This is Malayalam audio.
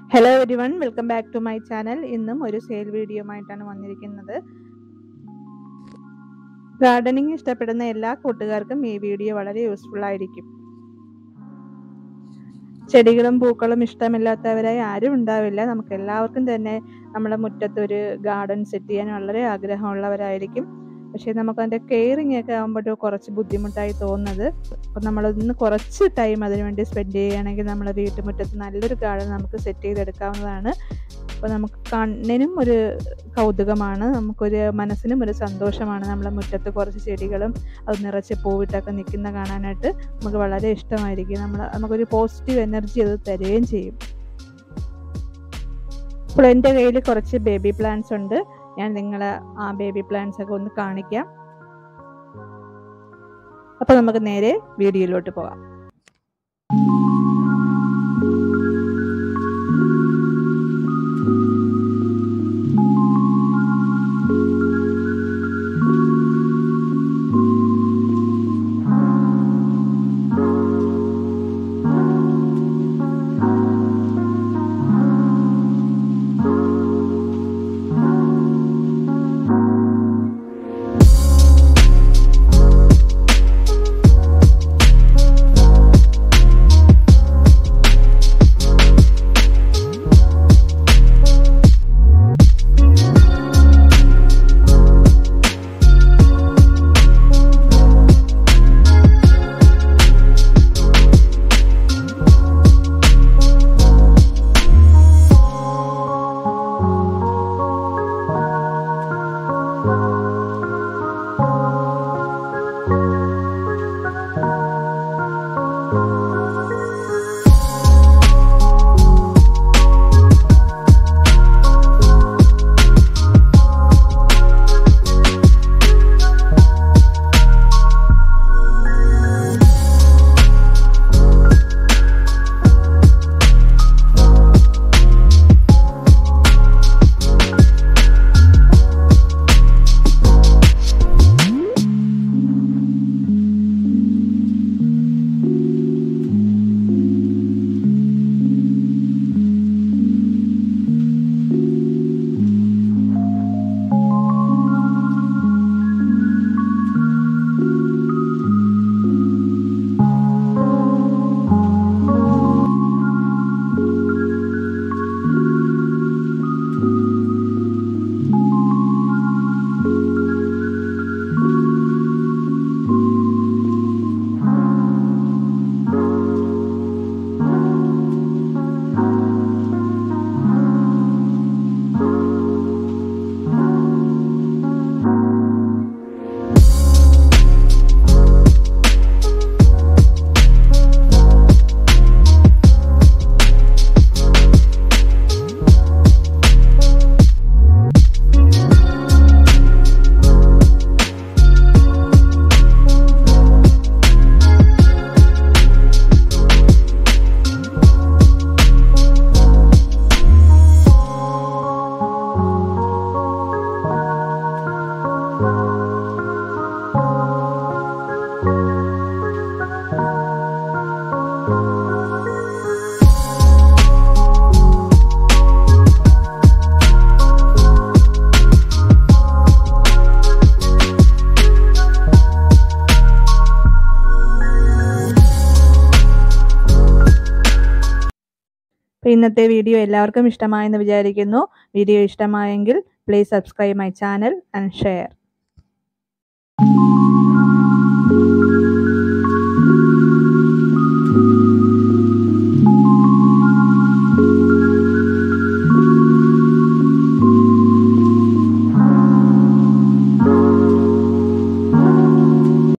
hello everyone welcome back to my channel ഇന്നും ഒരു സെയിൽ വീഡിയോ ആയിട്ടാണ് വന്നിരിക്കുന്നത് ഗാർഡനിങ് ഇഷ്ടപ്പെടുന്ന എല്ലാ കൂട്ടുകാർക്കും ഈ വീഡിയോ വളരെ യൂസ്ഫുൾ ആയിരിക്കും ചെടികളും പൂക്കളും ഇഷ്ടമില്ലാത്തവരായി ആരും ഉണ്ടാവില്ല നമുക്ക് എല്ലാവർക്കും തന്നെ നമ്മുടെ മുറ്റത്ത് ഒരു ഗാർഡൻ സെറ്റ് ചെയ്യാൻ വളരെ ആഗ്രഹമുള്ളവരായിരിക്കും പക്ഷേ നമുക്ക് അതിൻ്റെ കെയറിങ് ഒക്കെ ആകുമ്പോൾ കുറച്ച് ബുദ്ധിമുട്ടായി തോന്നുന്നത് അപ്പോൾ നമ്മളൊന്ന് കുറച്ച് ടൈം അതിനു വേണ്ടി സ്പെൻഡ് ചെയ്യുകയാണെങ്കിൽ നമ്മുടെ വീട്ടുമുറ്റത്ത് നല്ലൊരു ഗാർഡൻ നമുക്ക് സെറ്റ് ചെയ്തെടുക്കാവുന്നതാണ് അപ്പോൾ നമുക്ക് കണ്ണിനും ഒരു കൗതുകമാണ് നമുക്കൊരു മനസ്സിനും ഒരു സന്തോഷമാണ് നമ്മുടെ മുറ്റത്ത് കുറച്ച് ചെടികളും അത് നിറച്ച് പൂവിട്ടൊക്കെ നിൽക്കുന്ന കാണാനായിട്ട് നമുക്ക് വളരെ ഇഷ്ടമായിരിക്കും നമ്മൾ നമുക്കൊരു പോസിറ്റീവ് എനർജി അത് തരുകയും ചെയ്യും ഇപ്പോൾ എൻ്റെ കയ്യിൽ കുറച്ച് ബേബി പ്ലാന്റ്സ് ഉണ്ട് ഞാൻ നിങ്ങളെ ആ ബേബി പ്ലാന്റ്സ് ഒക്കെ ഒന്ന് കാണിക്കാം അപ്പോൾ നമുക്ക് നേരെ വീഡിയോയിലോട്ട് പോകാം അപ്പോൾ ഇന്നത്തെ വീഡിയോ എല്ലാവർക്കും ഇഷ്ടമായെന്ന് വിചാരിക്കുന്നു വീഡിയോ ഇഷ്ടമായെങ്കിൽ please subscribe my channel and share